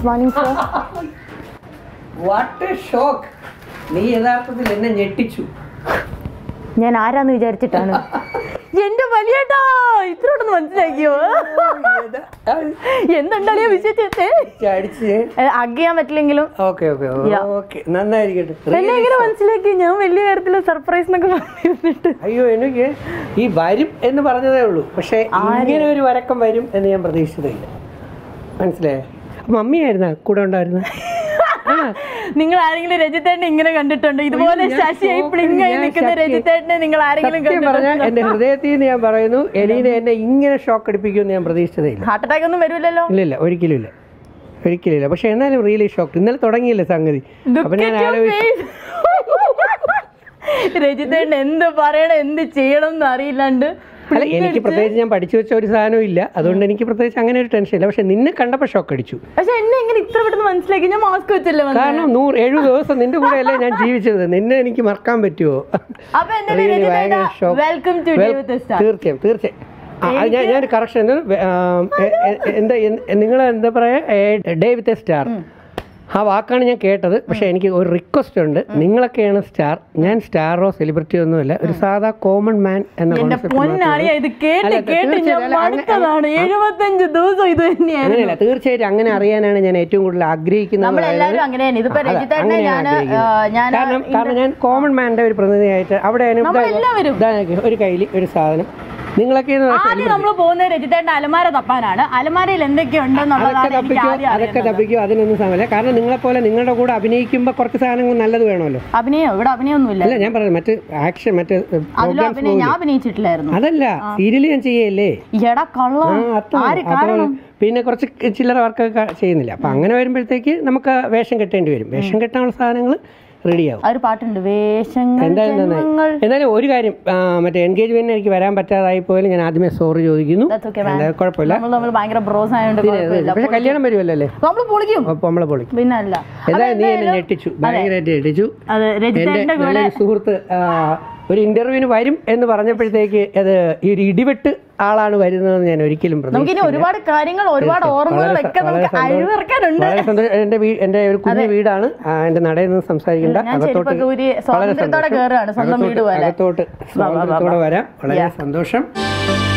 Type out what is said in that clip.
Good morning sir what a shock നീ യഥാർത്ഥത്തിൽ എന്നെ ഞെട്ടിച്ചു ഞാൻ ആരാന്ന് വിചാരിച്ചിട്ടാണ് എന്റെ വലിയേട്ടാ ഇത്രയോടൊന്ന് മനസ്സിലാക്കിയോ എന്തുണ്ടല്ലേ വിശ്വസിച്ചേ അടിച്ച് അഗ് ചെയ്യാൻ പറ്റില്ലെങ്കിലും ഓക്കെ ഓക്കെ Yeah. ഓക്കെ നന്നായിരിക്കട്ടെ എന്നെ എങ്ങനെ മനസ്സിലാക്കി ഞാൻ വലിയ കാര്യത്തില് സർപ്രൈസ് എന്നൊക്കെ പറഞ്ഞിരുന്നിട്ട് അയ്യോ എനിക്ക് ഈ വരും എന്ന് പറഞ്ഞതേ ഉള്ളൂ പക്ഷെ ഇങ്ങനെ ഒരു വരക്കം വരും എന്ന് ഞാൻ പ്രതീക്ഷിച്ചതില്ല മനസ്സിലായേ മമ്മിയായിരുന്ന കൂടെ ഉണ്ടായിരുന്ന നിങ്ങൾ ആരെങ്കിലും രജിത്തേട്ടനെ ഇങ്ങനെ കണ്ടിട്ടുണ്ടോ ഇതുപോലെ ഞാൻ ശശിയായി shock പ്ലിങ്ങായി ഞാൻ നിൽക്കുന്ന ശശി- രജിത്തേട്ടനെ നിങ്ങൾ ആരെങ്കിലും സത്യം പറഞ്ഞാൽ കണ്ടിട്ടുണ്ടോ എന്റെ ഹൃദയത്തിൽ നിന്ന് ഞാൻ പറയുന്നു എലീന എന്നെ ഇങ്ങനെ ഷോക്ക് അടിപ്പിക്കുമെന്ന് ഞാൻ പ്രതീക്ഷിച്ചതേ ഇല്ല ഹാർട്ട് അറ്റാക്ക് ഒന്നും വരില്ലല്ലോ ഇല്ല ഇല്ല ഒരിക്കലും ഇല്ല ഒരിക്കലും ഇല്ല പക്ഷെ എന്നാലും റിയലി ഷോക്ക് ഇന്നലെ തുടങ്ങിയില്ലേ സംഗതി അപ്പൊ ഞാൻ ആലോചിച്ചു രജിത്തേട്ടൻ എന്ത് പറയണം എന്ത് ചെയ്യണം എന്ന് അറിയില്ലാണ്ട് അല്ല എനിക്ക് പ്രത്യേകിച്ച് ഞാൻ പഠിച്ചു വെച്ച ഒരു സാധനവും ഇല്ല അതുകൊണ്ട് എനിക്ക് പ്രത്യേകിച്ച് അങ്ങനെ ഒരു ടെൻഷൻ ഇല്ല പക്ഷെ നിന്നെ കണ്ടപ്പോൾ ഷോക്ക് അടിച്ചു പക്ഷെ എന്നെ എങ്ങനെ ഇത്ര പെട്ടെന്ന് മനസ്സിലാക്കി ഞാൻ മാസ്ക് വെച്ചല്ലേ വന്നത് കാരണം നൂറ് എഴുപത് ദിവസം നിന്റെ കൂടെ അല്ലേ ഞാൻ ജീവിച്ചത് നിന്നെ എനിക്ക് മറക്കാൻ പറ്റുമോ അപ്പൊ എന്തായാലും Really രജിത്തേട്ടാ ഭയങ്കര shock. Welcome today Well, with star തീർച്ചയായും തീർച്ചയായും ആ, അത് ഞാൻ ഞാനൊരു കറക്ഷൻ എന്താ നിങ്ങൾ എന്താ പറയാ ഡേ വിത്ത് എ സ്റ്റാർ ആ വാക്കാണ് ഞാൻ കേട്ടത് പക്ഷെ എനിക്ക് ഒരു റിക്വസ്റ്റ് ഉണ്ട് നിങ്ങളൊക്കെയാണ് സ്റ്റാർ ഞാൻ സ്റ്റാറോ സെലിബ്രിറ്റിയോ ഒന്നുമല്ല ഒരു സാധാ കോമൺ മാൻ എന്ന എന്റെ concept പൊന്നാളിയ ഇത് കേട്ട് അല്ല, കേട്ട് ഞാൻ തീർച്ചയായും അല്ല, അങ്ങ- മടുത്തതാണ് എഴുപത്തഞ്ച് ദിവസം ഇത് തന്നെയായിരുന്നു അങ്ങനെയല്ല തീർച്ചയായും അങ്ങനെ അറിയാനാണ് ഞാൻ ഏറ്റവും കൂടുതൽ ആഗ്രഹിക്കുന്നത് നമ്മളെല്ലാവരും അങ്ങനെയാണ് ഇതിപ്പോ അതെ, രജിത്തേട്ടനെ അങ്ങനെയാണ് ഞാൻ ആഗ്രഹിക്കുന്നത്. ഞാൻ കാരണം കാരണം ഞാൻ കോമൺ മാൻ്റെ ഒരു പ്രതിനിധിയായിട്ട് അവിടെ നമ്മളെല്ലാവരും. ഒരു കയ്യിൽ ഒരു സാധനം നിങ്ങളൊക്കെ എന്ന് പറഞ്ഞാൽ ആദ്യം നമ്മൾ പോകുന്നത് രജിത്തേട്ടന്റെ അലമാര തപ്പാനാണ് അലമാരയിൽ അതൊക്കെ എന്തൊക്കെയുണ്ടെന്നുള്ളതാണ് എനിക്ക് തപ്പിക്കോ ആദ്യം അതൊക്കെ അറിയുന്നത് തപ്പിക്കോ അതിനൊന്നും സമയമില്ല കാരണം നിങ്ങളെ പോലെ നിങ്ങളുടെ കൂടെ അഭിനയിക്കുമ്പോൾ കുറച്ച് സാധനങ്ങൾ നല്ലത് വേണമല്ലോ അഭിനയം ഇവിടെ അഭിനയമൊന്നുമില്ല അല്ല ഞാൻ പറഞ്ഞത് മറ്റ് ആക്ഷൻ മറ്റ് അതിലും പ്രോഗ്രാംസ് അഭിനയം ഞാൻ അഭിനയിച്ചിട്ടില്ലായിരുന്നു അതല്ല സീരിയൽ ഞാൻ ചെയ്യല്ലേ എടാ കള്ള ആ, അത്രേ ആര് ഉള്ളൂ. അപ്പോൾ കാരണം പിന്നെ കുറച്ച് ചില്ലറ വർക്കൊക്കെ ചെയ്യുന്നില്ല അപ്പം അങ്ങനെ വരുമ്പോഴത്തേക്ക് നമുക്ക് വേഷം കെട്ടേണ്ടി വരും വേഷം കെട്ടാനുള്ള സാധനങ്ങൾ റെഡിയാവും ആ ഒരു പാട്ടുണ്ട് വേഷങ്ങൾ എന്തായാലും നന്നായി ജന്മങ്ങൾ എന്നാലും ഒരു കാര്യം ആ, മറ്റേ എൻഗേജ്മെന്റിന് എനിക്ക് വരാൻ പറ്റാതായി പോയാലും ഞാൻ ആദ്യമേ സോറി ചോദിക്കുന്നു That's okay, man. എന്തായാലും കുഴപ്പമില്ല നമ്മൾ നമ്മൾ ഭയങ്കര ബ്രോസ് ആയതുകൊണ്ട് കുഴപ്പമില്ല പക്ഷെ കല്യാണം വരുമല്ലോ അല്ലേ നമ്മൾ പൊളിക്കും അപ്പോൾ നമ്മളെ പൊളി പിന്നെ അല്ല എന്തായാലും നീ എന്നെ ഞെട്ടിച്ചു ഭയങ്കരമായിട്ട് ഞെട്ടിച്ചു അത് എൻ്റെ രജിത്തേട്ടന്റെ കൂടെ നല്ലൊരു സുഹൃത്ത് ആ, ഒരു ഇന്റർവ്യൂവിന് വരും എന്ന് പറഞ്ഞപ്പോഴത്തേക്ക് അത് ഈ ഒരു ഇടിവെട്ട് ആളാണ് വരുന്നതെന്ന് ഞാൻ ഒരിക്കലും നമുക്കിനി പ്രതീക്ഷിച്ചില്ല. ഒരുപാട് കാര്യങ്ങൾ ഒരുപാട് ഓർമ്മകളൊക്കെ വളരെ നമുക്ക് സന്തോഷം. അഴിവിറക്കാനുണ്ട് വളരെ സന്തോഷം എൻ്റെ വീ എൻ്റെ ഒരു കുഞ്ഞു വീടാണ് ആ, എൻ്റെ നടയിൽ നിന്ന് സംസാരിക്കേണ്ട ഞാൻ അകത്തോട്ട് ചെരുപ്പൊക്കെ ഊരി വളരെ സ്വാതന്ത്ര്യത്തോടെ സന്തോഷം. കയറുകയാണ് സ്വന്തം വീട് അകത്തോട്ട് പോലെ അകത്തോട്ട് സ്വാതന്ത്ര്യത്തോടെ വരാം വളരെ സന്തോഷം